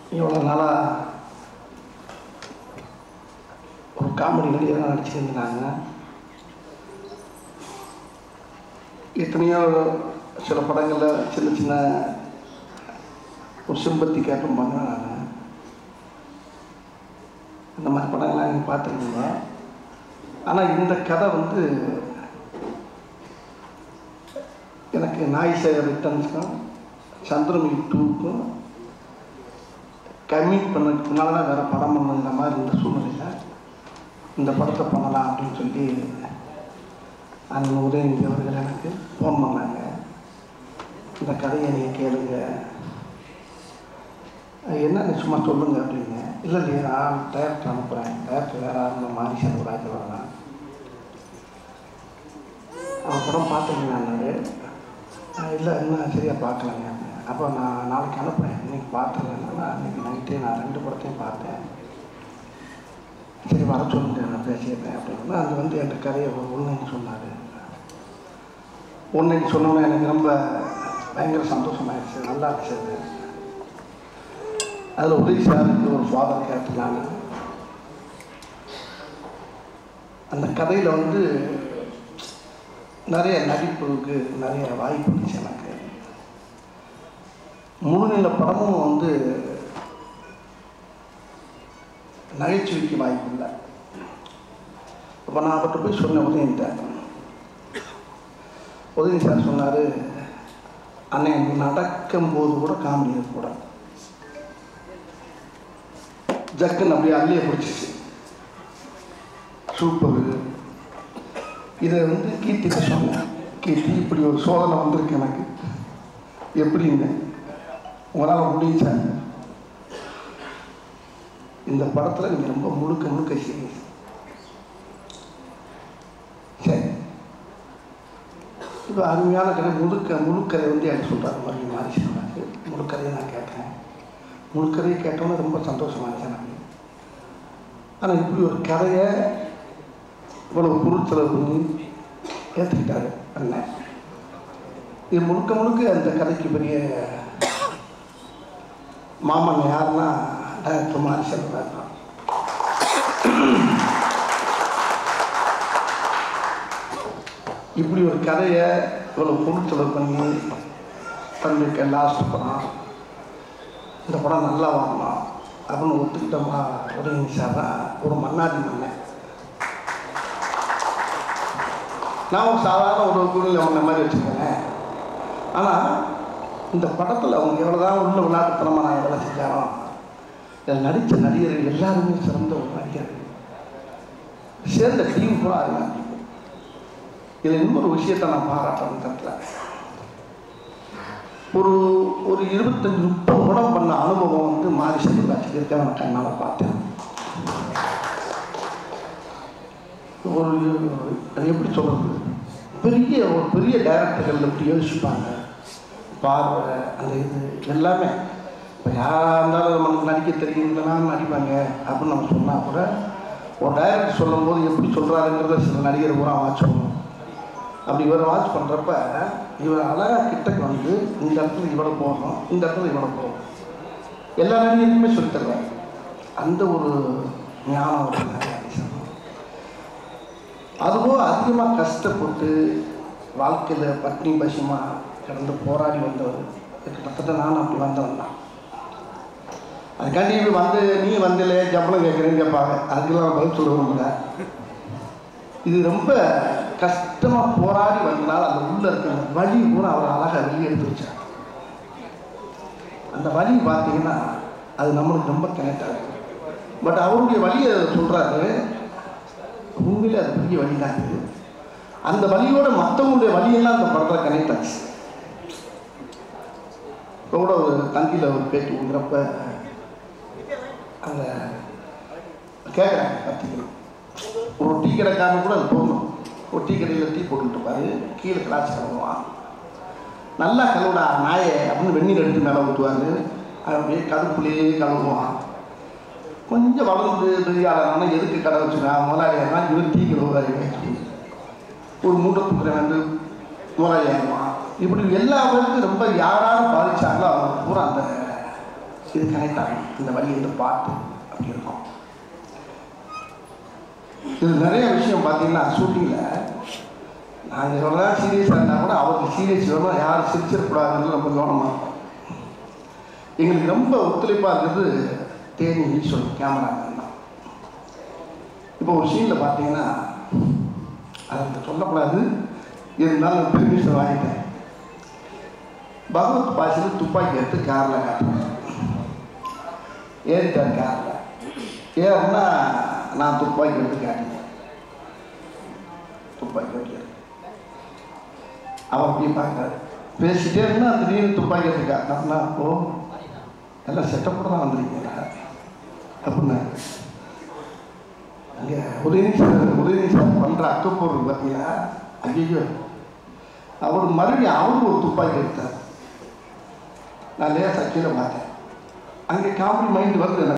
இவ்வளோ நாளாக ஒரு காமெடி நடிகராக நடிச்சிருந்தாங்க எத்தனையோ சில படங்களில் சின்ன சின்ன ஒரு சிம்பத்தி கேட்டும் பண்ணேன் நான் இந்த மாதிரி படங்கள்லாம் நீங்கள் பார்த்துருக்கீங்க ஆனால் இந்த கதை வந்து எனக்கு நாய் சேகர் ரிட்டர்ன்ஸ்க்கும் சந்திரமுகி டூக்கும் கம்மிட் பண்ணதுக்கு முன்னால் தான் வேறு படம் பண்ணுங்கிற மாதிரி இருந்த சூழ்நிலையில் இந்த படத்தை பண்ணலாம் அப்படின்னு சொல்லி அந்த உதயநிதி அவர்கள் எனக்கு ஃபோன் பண்ணாங்க இந்த கதையை நீங்கள் கேளுங்க அது என்ன நீ சும்மா சொல்லுங்க அப்படிங்க இல்லை இல்லையா நான் டேரக்டர் அனுப்புகிறேன் டேரக்டர் வேறு அந்த மாரி செல்வராஜ் வரலாம் அவன் படம் பார்த்துருந்தாரு இல்லை இன்னும் சரியாக பார்க்கலங்க அப்போ நான் நாளைக்கு அனுப்புகிறேன் இன்னைக்கு பார்த்துருந்தேன்னா அன்றைக்கி நைட்டே நான் ரெண்டு படத்தையும் பார்த்தேன் சரி வர சொல்லுங்க நான் பேசியிருந்தேன் அப்படின்னா அது வந்து என் கதையை ஒரு ஒன்றுன்னு சொன்னார் ஒன்றுன்னு சொன்னோன்னே எனக்கு ரொம்ப பயங்கர சந்தோஷமாயிடுச்சு நல்லா இருந்துச்சு அது அதில் உதவி சாருக்கு ஒரு ஃபாதர் கேரக்டர் நான் அந்த கதையில் வந்து நிறைய நடிப்புக்கு நிறைய வாய்ப்பு இருந்துச்சு எனக்கு முழுநில படமும் வந்து நகைச்சுவைக்கு வாய்ப்பு இல்லை இப்போ நான் அவர்கிட்ட போய் சொன்னேன் உதயன்ட்ட உதயன் சார் சொன்னார் அண்ணே நடக்கும்போது கூட காமெடி இருக்கக்கூடாது ஜக்குன்னு அப்படியே அள்ளிய பிடிச்சிச்சு சூப்பர் இதை வந்து கீர்த்திட்ட சொன்னேன் கீர்த்தி இப்படி ஒரு சோதனை வந்திருக்கு எனக்கு எப்படின்னு உங்களால் முடிஞ்சாங்க இந்த படத்தில் நீங்கள் ரொம்ப முழுக்க முழுக்க சீரியஸ் சரி இப்போ அருமையான கதை முழுக்க முழுக்கதை வந்து எனக்கு சொல்கிறாரு மறுபடியும் மாறி சொல்கிறாரு முழுக்கதையை நான் கேட்டேன் முழுக்கதையை கேட்டோன்னே ரொம்ப சந்தோஷமா இருந்துச்சு எனக்கு ஆனால் இப்படி ஒரு கதையை இவ்வளவு பொருட்செலவு பண்ணி ஏற்றுக்கிட்டாரு அண்ணன் இது முழுக்க முழுக்க அந்த கதைக்கு பெரிய மாமன் யாருன்னா டைரக்டர் மாதிரி செல்வராஜ் தான் இப்படி ஒரு கதையை இவ்வளோ பொருட்செலவு பண்ணி தன்னுக்கு லாஸ்ட் படம் இந்த படம் நல்லா வரணும் அப்படின்னு ஒத்துக்கிட்டோமா உதயநிதி சார் தான் ஒரு மன்னாடி மன்னன் நான் ஒரு சாதாரண ஒரு குழுவில் அவன மாதிரி வச்சுக்கிறேன் ஆனால் இந்த படத்தில் அவங்க எவ்வளோதான் உள்ள விளையாட்டுத்தனமாக நான் எவ்வளோ செஞ்சாலும் இதில் நடித்த நடிகர்கள் எல்லாருமே சிறந்த ஒரு நடிகர்கள் சேர்ந்த டீம் கூட அது இதில் இன்னொரு விஷயத்தை நான் பாராட்டுறேன் இந்த இடத்துல ஒரு ஒரு இருபத்தஞ்சு முப்பது படம் பண்ண அனுபவம் வந்து மாறி செல்வராஜுக்கு இருக்க நான் கண்ணால் பார்த்தேன் ஒரு அது எப்படி சொல்கிறது பெரிய ஒரு பெரிய டைரக்டர்கள் எப்படி யோசிப்பாங்க பார்வை அந்த இது எல்லாமே இப்போ யாராக இருந்தாலும் நமக்கு நடிக்க தெரியுதுன்னா நடிப்பாங்க அப்படின்னு நம்ம சொன்னால் கூட ஒரு டைரக்டர் சொல்லும்போது எப்படி சொல்கிறாருங்கிறத சில நடிகர் பூரா வாட்ச் பண்ணணும் அப்படி இவரை வாட்ச் பண்ணுறப்ப இவர் அழகாக கிட்டக்கு வந்து இந்த இடத்துல இவ்வளோ போகணும் இந்த இடத்துல இவ்வளோ போகணும் எல்லா நடிகருக்குமே சொல்லித் தருவார் அந்த ஒரு ஞானம் ஒரு நிறைய அதுவும் அதிகமாக கஷ்டப்பட்டு வாழ்க்கையில் பட்னி பசியமாக கிடந்து போராடி வந்தவர் கிட்டத்தட்ட நானும் அப்படி வந்தவன் தான் அதுக்காண்டி இப்படி வந்து நீ வந்திலே சம்பளம் கேட்குறேன்னு கேட்பாங்க அதுக்கெல்லாம் பதில் சொல்ல முடியல இது ரொம்ப கஷ்டமாக போராடி வந்தனால அந்த உள்ள இருக்க அந்த வலி கூட அவர் அழகாக வெளியே எடுத்து வச்சார் அந்த வலி பார்த்தீங்கன்னா அது நம்மளுக்கு ரொம்ப கனெக்ட் ஆகுது பட் அவருடைய வழியை சொல்கிறாரு உண்மையிலே அது பெரிய வழி தான் இது அந்த வழியோட மற்றவங்களுடைய வழியெல்லாம் அந்த படத்தில் கனெக்ட் ஆச்சு இப்போ கூட ஒரு தங்கியில் ஒரு பேட்டி கொடுக்குறப்ப அந்த கேட்குறாங்க கற்றுக்கணும் ஒரு டீ கடைக்காரன் கூட அது போகணும் ஒரு டீ கடையில் டீ போட்டுட்டு இருப்பாரு கீழே கிளாஸ் கழுவுவான் நல்லா கழுவுடா நாயை அப்படின்னு வெந்நீர் எடுத்து மேலே ஊற்றுவார் அப்படியே கடுப்புலேயே கழுவுவான் கொஞ்சம் வளர்ந்து பெரிய ஆளானா எதுக்கு கடை வச்சுருக்கான் முதலாளியானா இவர் டீ கழுவுறாரு ஒரு மூட்டை தூக்குற வந்து முதலாளியாகுவான் இப்படி எல்லா பேருக்கும் ரொம்ப யாராரும் பாதிச்சாங்களோ அவங்க பூரா அந்த இது கனெக்ட் ஆகும் இந்த வழி இந்த பாட்டு அப்படி இருக்கும் இது நிறைய விஷயம் பார்த்தீங்கன்னா ஷூட்டிங்கில் நாங்கள் எவ்வளோ சீரியஸாக இருந்தால் கூட அவருக்கு சீரியஸ் வேணும் யாரும் சிரிச்சிடக்கூடாதுன்னு நம்ம கவனமாக இருக்கும் எங்களுக்கு ரொம்ப ஒத்துழைப்பாக இருக்கிறது தேனி ஈஸ்வரன் கேமராமேன் தான் இப்போ ஒரு சீனில் பார்த்தீங்கன்னா அது சொல்லக்கூடாது இருந்தாலும் பெர்மிஷன் வாங்கிட்டேன் பகவத் பாசில் துப்பாக்கி எடுத்து காரில் காட்டுறேன் ஏறிட்டார் காரில் ஏறுனா நான் துப்பாக்கி எடுத்து காட்டினேன் துப்பாக்கி வைக்கிறது அவர் அப்படியே பார்க்குறாரு பேசிட்டே இருந்தா திடீர்னு துப்பாக்கி எடுத்து காட்டினா ஓ எல்லாம் செட்டப்போட தான் வந்திருக்கீங்களா அப்படின்னா அங்கே உதயநிதி சார் உதயநிதி சார் பண்ணுற அக்கப்பொருள் பார்த்தீங்கன்னா ஐயோ அவர் மறுபடியும் அவரும் ஒரு துப்பாக்கி எடுத்தார் நான் லேசாக கீழே பார்த்தேன் அங்கே காமெடி மைண்ட் வருது எனக்கு